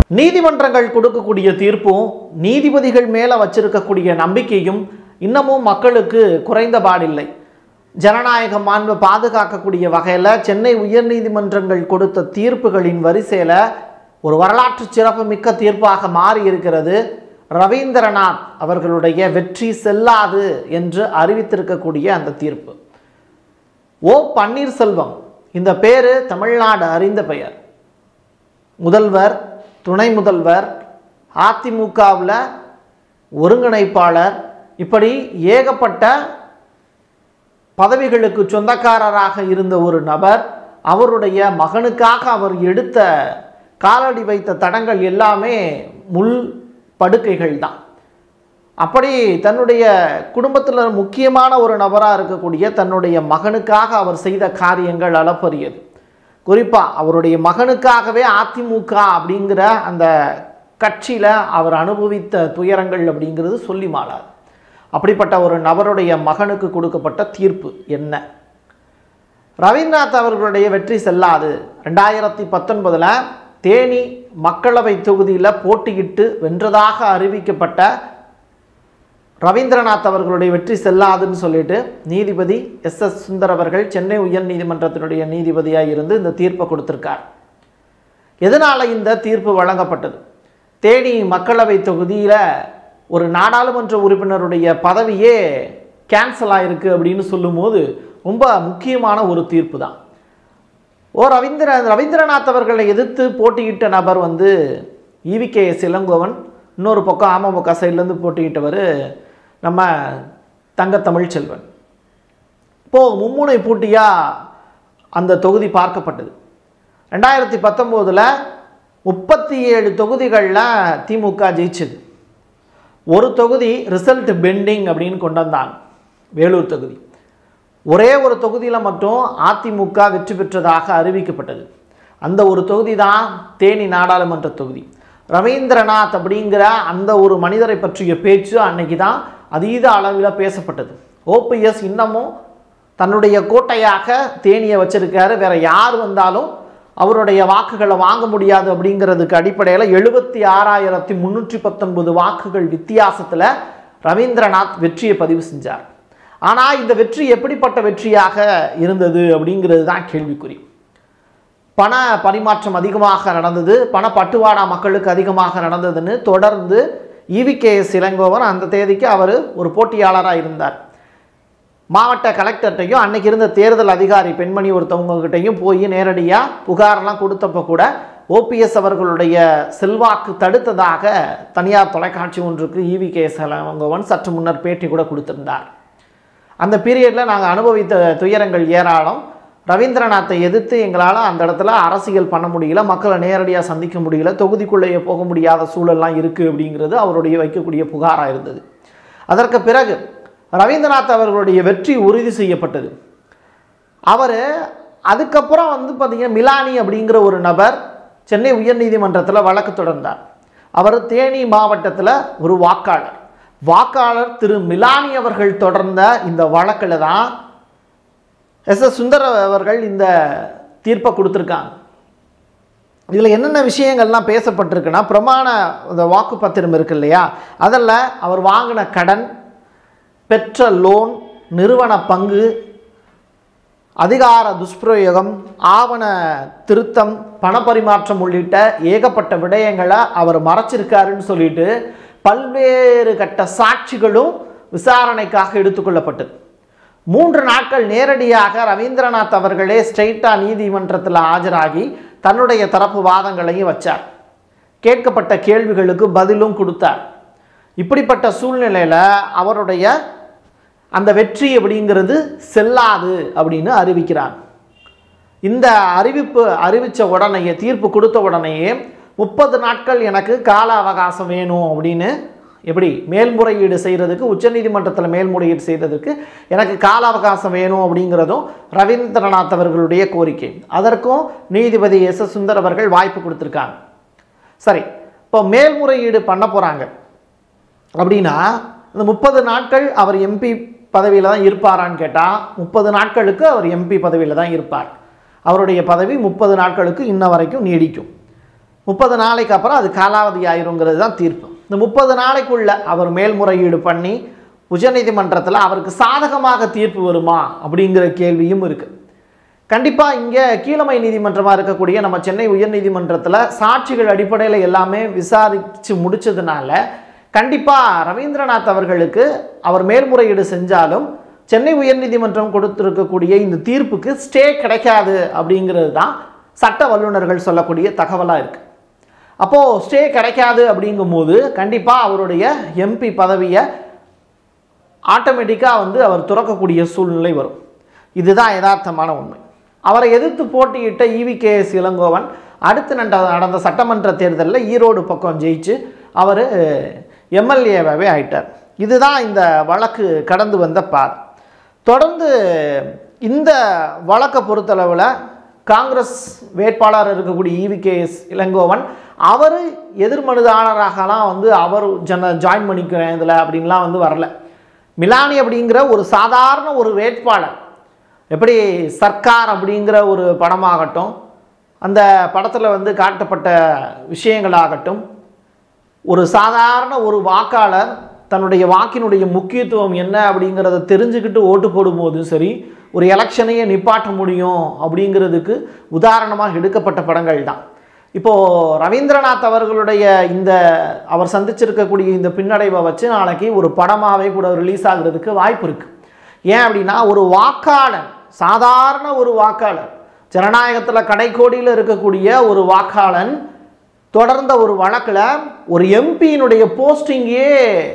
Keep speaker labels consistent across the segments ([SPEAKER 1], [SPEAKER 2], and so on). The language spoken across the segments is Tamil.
[SPEAKER 1] நீதிமன்றங்கள் கொடுக்கக்கூடிய தீர்ப்பும் நீதிபதிகள் மேலே வச்சிருக்கக்கூடிய நம்பிக்கையும் இன்னமும் மக்களுக்கு குறைந்தபாடில்லை ஜனநாயக மாண்பை பாதுகாக்கக்கூடிய வகையில் சென்னை உயர்நீதிமன்றங்கள் கொடுத்த தீர்ப்புகளின் வரிசையில் ஒரு வரலாற்று சிறப்புமிக்க தீர்ப்பாக மாறி இருக்கிறது ரவீந்திரநாத் அவர்களுடைய வெற்றி செல்லாது என்று அறிவித்திருக்கக்கூடிய அந்த தீர்ப்பு ஓ பன்னீர்செல்வம் இந்த பேரு தமிழ்நாடு அறிந்த பெயர் முதல்வர் துணை முதல்வர் அதிமுகவில் ஒருங்கிணைப்பாளர் இப்படி ஏகப்பட்ட பதவிகளுக்கு சொந்தக்காரராக இருந்த ஒரு நபர் அவருடைய மகனுக்காக அவர் எடுத்த காலடி வைத்த தடங்கள் எல்லாமே முள் படுக்கைகள் தான் அப்படி தன்னுடைய குடும்பத்தில் முக்கியமான ஒரு நபராக இருக்கக்கூடிய தன்னுடைய மகனுக்காக அவர் செய்த காரியங்கள் அளப்பரியது குறிப்பாக அவருடைய மகனுக்காகவே அதிமுக அப்படிங்கிற அந்த கட்சியில் அவர் அனுபவித்த துயரங்கள் அப்படிங்கிறது சொல்லி மாளாது அப்படிப்பட்ட ஒரு நபருடைய மகனுக்கு கொடுக்கப்பட்ட தீர்ப்பு என்ன ரவீந்திரநாத் அவர்களுடைய வெற்றி செல்லாது ரெண்டாயிரத்தி பத்தொன்பதில் தேனி மக்களவை தொகுதியில் போட்டியிட்டு வென்றதாக அறிவிக்கப்பட்ட ரவீந்திரநாத் அவர்களுடைய வெற்றி செல்லாதுன்னு சொல்லிட்டு நீதிபதி எஸ் எஸ் சுந்தர் அவர்கள் சென்னை உயர் நீதிமன்றத்தினுடைய நீதிபதியாக இருந்து இந்த தீர்ப்பை கொடுத்திருக்கார் எதனால் இந்த தீர்ப்பு வழங்கப்பட்டது தேனி மக்களவை தொகுதியில் ஒரு நாடாளுமன்ற உறுப்பினருடைய பதவியே கேன்சல் ஆயிருக்கு அப்படின்னு சொல்லும்போது ரொம்ப முக்கியமான ஒரு தீர்ப்பு தான் ஓ ரவீந்திர ரவீந்திரநாத் அவர்களை எதிர்த்து போட்டியிட்ட நபர் வந்து ஈவி கே இளங்கோவன் இன்னொரு பக்கம் அமமுக சைட்லேருந்து போட்டியிட்டவர் நம்ம தங்க தமிழ்ச்செல்வன் இப்போது மும்முனை போட்டியாக அந்த தொகுதி பார்க்கப்பட்டது ரெண்டாயிரத்தி பத்தொம்போதில் முப்பத்தி ஏழு தொகுதிகளில் திமுக ஜெயிச்சது ஒரு தொகுதி ரிசல்ட் பெண்டிங் அப்படின்னு கொண்டு வந்தாங்க வேலூர் தொகுதி ஒரே ஒரு தொகுதியில் மட்டும் அதிமுக வெற்றி பெற்றதாக அறிவிக்கப்பட்டது அந்த ஒரு தொகுதி தான் தேனி நாடாளுமன்ற தொகுதி ரவீந்திரநாத் அப்படிங்கிற அந்த ஒரு மனிதரை பற்றிய பேச்சு அன்னைக்கு தான் அதீத அளவில் பேசப்பட்டது ஓபிஎஸ் இன்னமும் தன்னுடைய கோட்டையாக தேனியை வச்சிருக்காரு வேற யார் வந்தாலும் அவருடைய வாக்குகளை வாங்க முடியாது அப்படிங்கிறதுக்கு அடிப்படையில் எழுபத்தி ஆறாயிரத்தி முந்நூற்றி பத்தொன்பது வாக்குகள் வித்தியாசத்தில் ரவீந்திரநாத் வெற்றியை பதிவு செஞ்சார் ஆனால் இந்த வெற்றி எப்படிப்பட்ட வெற்றியாக இருந்தது அப்படிங்கிறது தான் கேள்விக்குறி பண பரிமாற்றம் அதிகமாக நடந்தது பண பட்டுவாடா மக்களுக்கு அதிகமாக நடந்ததுன்னு தொடர்ந்து இவி கே எஸ் இளங்கோவன் அந்த தேதிக்கு அவர் ஒரு போட்டியாளராக இருந்தார் மாவட்ட கலெக்டர்கிட்டையும் அன்னைக்கு இருந்த தேர்தல் அதிகாரி பெண்மணி ஒருத்தவங்ககிட்டையும் போய் நேரடியாக புகாரெல்லாம் கொடுத்தப்ப கூட ஓபிஎஸ் அவர்களுடைய செல்வாக்கு தடுத்ததாக தனியார் தொலைக்காட்சி ஒன்றுக்கு இவி கே எஸ் இளங்கோவன் சற்று முன்னர் பேட்டி கூட கொடுத்திருந்தார் அந்த பீரியடில் நாங்கள் அனுபவித்த துயரங்கள் ஏராளம் ரவீந்திரநாத்தை எதிர்த்து எங்களால் அந்த இடத்துல அரசியல் பண்ண முடியல மக்களை நேரடியாக சந்திக்க முடியல தொகுதிக்குள்ளேயே போக முடியாத சூழல்லாம் இருக்குது அப்படிங்கிறது அவருடைய வைக்கக்கூடிய புகாராக இருந்தது அதற்கு பிறகு ரவீந்திரநாத் அவர்களுடைய வெற்றி உறுதி செய்யப்பட்டது அவர் அதுக்கப்புறம் வந்து பார்த்தீங்கன்னா மிலானி அப்படிங்கிற ஒரு நபர் சென்னை உயர்நீதிமன்றத்தில் வழக்கு தொடர்ந்தார் அவர் தேனி மாவட்டத்தில் ஒரு வாக்காளர் வாக்காளர் திரு மிலானி அவர்கள் தொடர்ந்த இந்த வழக்கில் தான் எஸ் எஸ் சுந்தர் அவர்கள் இந்த தீர்ப்பை கொடுத்துருக்காங்க இதில் என்னென்ன விஷயங்கள்லாம் பேசப்பட்டிருக்குன்னா பிரமாண இந்த வாக்குப்பத்திரம் இருக்கு இல்லையா அதில் அவர் வாங்கின கடன் பெற்ற லோன் நிறுவன பங்கு அதிகார துஷ்பிரயோகம் ஆவண திருத்தம் பணப்பரிமாற்றம் உள்ளிட்ட ஏகப்பட்ட விடயங்களை அவர் மறைச்சிருக்காருன்னு சொல்லிட்டு பல்வேறு கட்ட சாட்சிகளும் விசாரணைக்காக எடுத்துக்கொள்ளப்பட்டது மூன்று நாட்கள் நேரடியாக ரவீந்திரநாத் அவர்களே ஸ்ட்ரெயிட்டாக நீதிமன்றத்தில் ஆஜராகி தன்னுடைய தரப்பு வாதங்களையும் வச்சார் கேட்கப்பட்ட கேள்விகளுக்கு பதிலும் கொடுத்தார் இப்படிப்பட்ட சூழ்நிலையில் அவருடைய அந்த வெற்றி அப்படிங்கிறது செல்லாது அப்படின்னு அறிவிக்கிறார் இந்த அறிவிப்பு அறிவித்த உடனேயே தீர்ப்பு கொடுத்த உடனேயே முப்பது நாட்கள் எனக்கு கால அவகாசம் வேணும் அப்படின்னு எப்படி மேல்முறையீடு செய்கிறதுக்கு உச்சநீதிமன்றத்தில் மேல்முறையீடு செய்கிறதுக்கு எனக்கு கால அவகாசம் வேணும் அப்படிங்கிறதும் ரவீந்திரநாத் அவர்களுடைய கோரிக்கை அதற்கும் நீதிபதி எஸ் எஸ் சுந்தர் அவர்கள் வாய்ப்பு கொடுத்துருக்காங்க சரி இப்போ மேல்முறையீடு பண்ண போகிறாங்க அப்படின்னா இந்த முப்பது நாட்கள் அவர் எம்பி பதவியில் தான் இருப்பாரான்னு கேட்டால் முப்பது நாட்களுக்கு அவர் எம்பி பதவியில் தான் இருப்பார் அவருடைய பதவி முப்பது நாட்களுக்கு இன்ன வரைக்கும் நீடிக்கும் முப்பது நாளைக்கு அப்புறம் அது காலாவதி ஆயிருங்கிறது தான் தீர்ப்பு இந்த முப்பது நாளைக்குள்ள அவர் மேல்முறையீடு பண்ணி உச்சநீதிமன்றத்தில் அவருக்கு சாதகமாக தீர்ப்பு வருமா அப்படிங்கிற கேள்வியும் இருக்குது கண்டிப்பாக இங்கே கீழமை நீதிமன்றமாக இருக்கக்கூடிய நம்ம சென்னை உயர்நீதிமன்றத்தில் சாட்சிகள் அடிப்படையில் எல்லாமே விசாரித்து முடிச்சதுனால கண்டிப்பாக ரவீந்திரநாத் அவர்களுக்கு அவர் மேல்முறையீடு செஞ்சாலும் சென்னை உயர்நீதிமன்றம் கொடுத்திருக்கக்கூடிய இந்த தீர்ப்புக்கு ஸ்டே கிடைக்காது அப்படிங்கிறது தான் சட்ட வல்லுநர்கள் சொல்லக்கூடிய தகவலாக இருக்குது அப்போது ஸ்டே கிடைக்காது அப்படிங்கும்போது கண்டிப்பாக அவருடைய எம்பி பதவியை ஆட்டோமேட்டிக்காக வந்து அவர் துறக்கக்கூடிய சூழ்நிலை வரும் இதுதான் யதார்த்தமான உண்மை அவரை எதிர்த்து போட்டியிட்ட இவிகேஎஸ் இளங்கோவன் அடுத்து நட நடந்த சட்டமன்ற தேர்தலில் ஈரோடு பக்கம் ஜெயிச்சு அவர் எம்எல்ஏவாகவே ஆயிட்டார் இதுதான் இந்த வழக்கு கடந்து வந்த பார் தொடர்ந்து இந்த வழக்கை பொறுத்தளவில் காங்கிரஸ் வேட்பாளர் இருக்கக்கூடிய இவிகேஎஸ் இளங்கோவன் அவர் எதிர்மனுதாரராகலாம் வந்து அவர் ஜன ஜாயின் பண்ணிக்கிறேன் இதில் அப்படின்லாம் வந்து வரல மிலானி அப்படிங்கிற ஒரு சாதாரண ஒரு வேட்பாளர் எப்படி சர்க்கார் அப்படிங்கிற ஒரு படமாகட்டும் அந்த படத்தில் வந்து காட்டப்பட்ட விஷயங்களாகட்டும் ஒரு சாதாரண ஒரு வாக்காளர் தன்னுடைய வாக்கினுடைய முக்கியத்துவம் என்ன அப்படிங்கிறத தெரிஞ்சுக்கிட்டு ஓட்டு போடும்போதும் சரி ஒரு எலெக்ஷனையே நிப்பாட்ட முடியும் அப்படிங்கிறதுக்கு உதாரணமாக எடுக்கப்பட்ட படங்கள் தான் இப்போது ரவீந்திரநாத் அவர்களுடைய இந்த அவர் சந்திச்சிருக்கக்கூடிய இந்த பின்னடைவை வச்சு நாளைக்கு ஒரு படமாகவே கூட ரிலீஸ் ஆகுறதுக்கு வாய்ப்பு இருக்குது ஏன் அப்படின்னா ஒரு வாக்காளர் சாதாரண ஒரு வாக்காளர் ஜனநாயகத்தில் கடைக்கோடியில் இருக்கக்கூடிய ஒரு வாக்காளன் தொடர்ந்த ஒரு வழக்கில் ஒரு எம்பியினுடைய போஸ்டிங்கே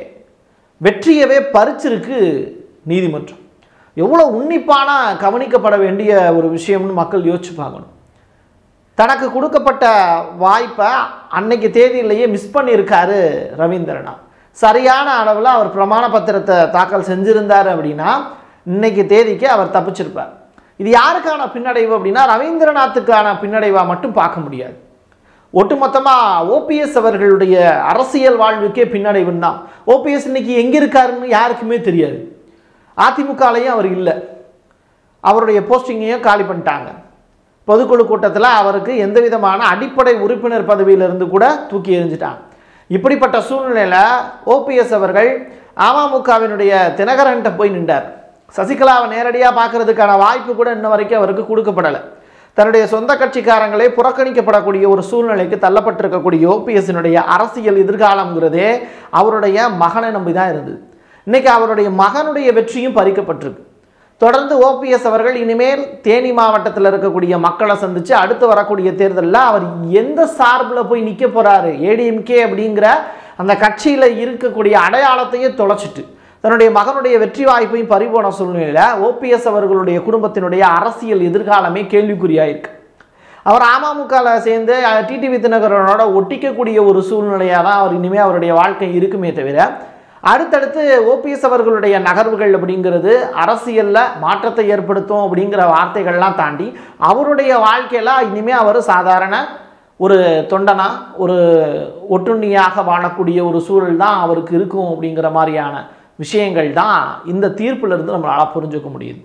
[SPEAKER 1] வெற்றியவே பறிச்சிருக்கு நீதிமன்றம் எவ்வளோ உன்னிப்பான கவனிக்கப்பட வேண்டிய ஒரு விஷயம்னு மக்கள் யோசிச்சு பார்க்கணும் தனக்கு கொடுக்கப்பட்ட வாய்ப்பை அன்னைக்கு தேதியிலேயே மிஸ் பண்ணியிருக்காரு ரவீந்திரநாத் சரியான அளவில் அவர் பிரமாண பத்திரத்தை தாக்கல் செஞ்சிருந்தார் அப்படின்னா இன்னைக்கு தேதிக்கு அவர் தப்பிச்சிருப்பார் இது யாருக்கான பின்னடைவு அப்படின்னா ரவீந்திரநாத்துக்கான பின்னடைவாக மட்டும் பார்க்க முடியாது ஒட்டுமொத்தமாக ஓபிஎஸ் அவர்களுடைய அரசியல் வாழ்வுக்கே பின்னடைவுன்னு தான் ஓபிஎஸ் இன்னைக்கு எங்கே இருக்காருன்னு யாருக்குமே தெரியாது அதிமுகலையும் அவர் இல்லை அவருடைய போஸ்டிங்கையும் காலி பண்ணிட்டாங்க பொதுக்குழு கூட்டத்தில் அவருக்கு எந்த விதமான அடிப்படை உறுப்பினர் பதவியிலிருந்து கூட தூக்கி எறிஞ்சிட்டாங்க இப்படிப்பட்ட சூழ்நிலையில் ஓபிஎஸ் அவர்கள் அமமுகவினுடைய தினகரன்ட்ட போய் நின்றார் சசிகலாவை நேரடியாக பார்க்கறதுக்கான வாய்ப்பு கூட இன்ன வரைக்கும் அவருக்கு கொடுக்கப்படலை தன்னுடைய சொந்த கட்சிக்காரங்களே புறக்கணிக்கப்படக்கூடிய ஒரு சூழ்நிலைக்கு தள்ளப்பட்டிருக்கக்கூடிய ஓபிஎஸ்னுடைய அரசியல் எதிர்காலம்ங்கிறதே அவருடைய மகனை நம்பி தான் இருந்தது இன்னைக்கு அவருடைய மகனுடைய வெற்றியும் பறிக்கப்பட்டிருக்கு தொடர்ந்து ஓபிஎஸ் அவர்கள் இனிமேல் தேனி மாவட்டத்தில் இருக்கக்கூடிய மக்களை சந்தித்து அடுத்து வரக்கூடிய தேர்தலில் அவர் எந்த சார்பில் போய் நிற்க போகிறாரு ஏடிஎம்கே அப்படிங்கிற அந்த கட்சியில் இருக்கக்கூடிய அடையாளத்தையே தொலைச்சிட்டு தன்னுடைய மகனுடைய வெற்றி வாய்ப்பையும் பறிபோன சூழ்நிலையில் ஓபிஎஸ் அவர்களுடைய குடும்பத்தினுடைய அரசியல் எதிர்காலமே கேள்விக்குறியாயிருக்கு அவர் அமமுகவில் சேர்ந்து டிடிவி தினகரனோட ஒட்டிக்கக்கூடிய ஒரு சூழ்நிலையாக தான் அவர் இனிமேல் அவருடைய வாழ்க்கை இருக்குமே தவிர அடுத்தடுத்து ஓபிஎஸ் அவர்களுடைய நகர்வுகள் அப்படிங்கிறது அரசியலில் மாற்றத்தை ஏற்படுத்தும் அப்படிங்கிற வார்த்தைகள்லாம் தாண்டி அவருடைய வாழ்க்கையில் இனிமேல் அவர் சாதாரண ஒரு தொண்டனா ஒரு ஒட்டுண்ணியாக வாழக்கூடிய ஒரு சூழல் தான் அவருக்கு இருக்கும் அப்படிங்கிற மாதிரியான விஷயங்கள் தான் இந்த தீர்ப்பிலிருந்து நம்மளால் புரிஞ்சுக்க முடியுது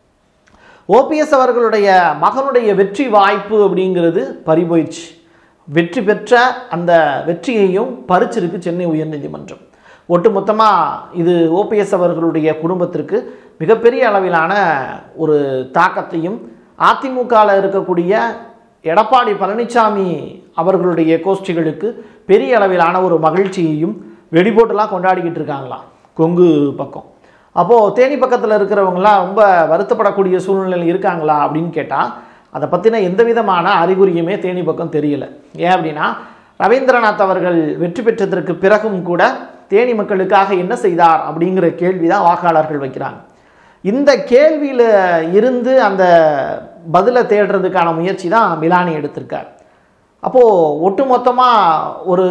[SPEAKER 1] ஓபிஎஸ் அவர்களுடைய மகனுடைய வெற்றி வாய்ப்பு அப்படிங்கிறது பறிபோயிடுச்சு வெற்றி பெற்ற அந்த வெற்றியையும் பறிச்சிருக்கு சென்னை உயர்நீதிமன்றம் ஒட்டுமொத்தமாக இது ஓபிஎஸ் அவர்களுடைய குடும்பத்திற்கு மிகப்பெரிய அளவிலான ஒரு தாக்கத்தையும் அதிமுகவில் இருக்கக்கூடிய எடப்பாடி பழனிசாமி அவர்களுடைய கோஷ்டிகளுக்கு பெரிய அளவிலான ஒரு மகிழ்ச்சியையும் வெடிபோட்டுலாம் கொண்டாடிக்கிட்டு இருக்காங்களாம் கொங்கு பக்கம் அப்போது தேனி பக்கத்தில் இருக்கிறவங்களாம் ரொம்ப வருத்தப்படக்கூடிய சூழ்நிலையில் இருக்காங்களா அப்படின்னு கேட்டால் அதை பற்றின எந்த விதமான அறிகுறியுமே தேனி பக்கம் தெரியல ஏன் அப்படின்னா ரவீந்திரநாத் அவர்கள் வெற்றி பெற்றதற்கு பிறகும் கூட தேனி மக்களுக்காக என்ன செய்தார் அப்படிங்கிற கேள்வி தான் வாக்காளர்கள் வைக்கிறாங்க இந்த கேள்வியில் இருந்து அந்த பதிலை தேடுறதுக்கான முயற்சி தான் மிலானி எடுத்திருக்கார் அப்போது ஒட்டுமொத்தமாக ஒரு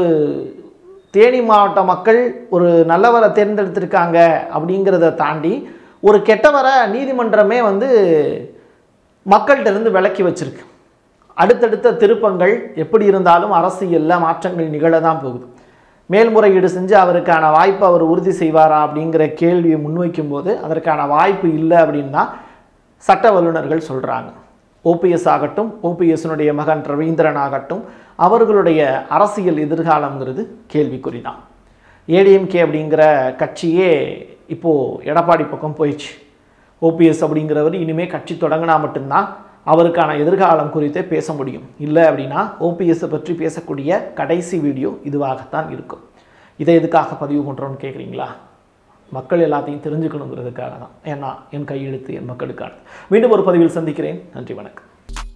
[SPEAKER 1] தேனி மாவட்ட மக்கள் ஒரு நல்லவரை தேர்ந்தெடுத்திருக்காங்க அப்படிங்கிறத தாண்டி ஒரு கெட்டவரை நீதிமன்றமே வந்து மக்கள்கிட்ட இருந்து விலக்கி வச்சிருக்கு அடுத்தடுத்த திருப்பங்கள் எப்படி இருந்தாலும் அரசியலில் மாற்றங்கள் நிகழ தான் போகுது மேல்முறையீடு செஞ்சு அவருக்கான வாய்ப்பை அவர் உறுதி செய்வாரா அப்படிங்கிற கேள்வியை முன்வைக்கும் போது அதற்கான வாய்ப்பு இல்லை அப்படின்னு தான் சட்ட வல்லுநர்கள் சொல்கிறாங்க ஓபிஎஸ் ஆகட்டும் ஓபிஎஸ்னுடைய மகன் ரவீந்திரன் ஆகட்டும் அவர்களுடைய அரசியல் எதிர்காலங்கிறது கேள்விக்குறி தான் ஏடிஎம்கே அப்படிங்கிற கட்சியே இப்போது எடப்பாடி பக்கம் போயிடுச்சு ஓபிஎஸ் அப்படிங்கிறவர் இனிமேல் கட்சி தொடங்கினா மட்டும்தான் அவருக்கான எதிர்காலம் குறித்தே பேச முடியும் இல்லை அப்படின்னா ஓபிஎஸ்ஸை பற்றி பேசக்கூடிய கடைசி வீடியோ இதுவாகத்தான் இருக்கும் இதை எதுக்காக பதிவு பண்ணுறோன்னு கேட்குறீங்களா மக்கள் எல்லாத்தையும் தெரிஞ்சுக்கணுங்கிறதுக்காக தான் ஏன்னா என் கையெழுத்து என் மக்களுக்கானது மீண்டும் ஒரு பதிவில் சந்திக்கிறேன் நன்றி வணக்கம்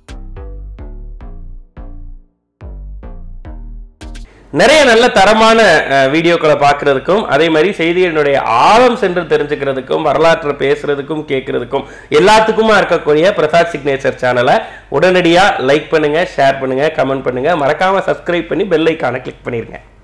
[SPEAKER 2] நிறைய நல்ல தரமான அஹ், வீடியோக்களை பார்க்கறதுக்கும் அதே மாதிரி செய்திகளினுடைய ஆழம் சென்று தெரிஞ்சுக்கிறதுக்கும் வரலாற்றை பேசுறதுக்கும் கேட்கறதுக்கும் எல்லாத்துக்குமா இருக்கக்கூடிய பிரசாத் சிக்னேச்சர் சேனலை உடனடியாக லைக் பண்ணுங்க ஷேர் பண்ணுங்க கமெண்ட் பண்ணுங்க மறக்காம சப்ஸ்கிரைப் பண்ணி பெல் ஐக்கானை கிளிக் பண்ணிருங்க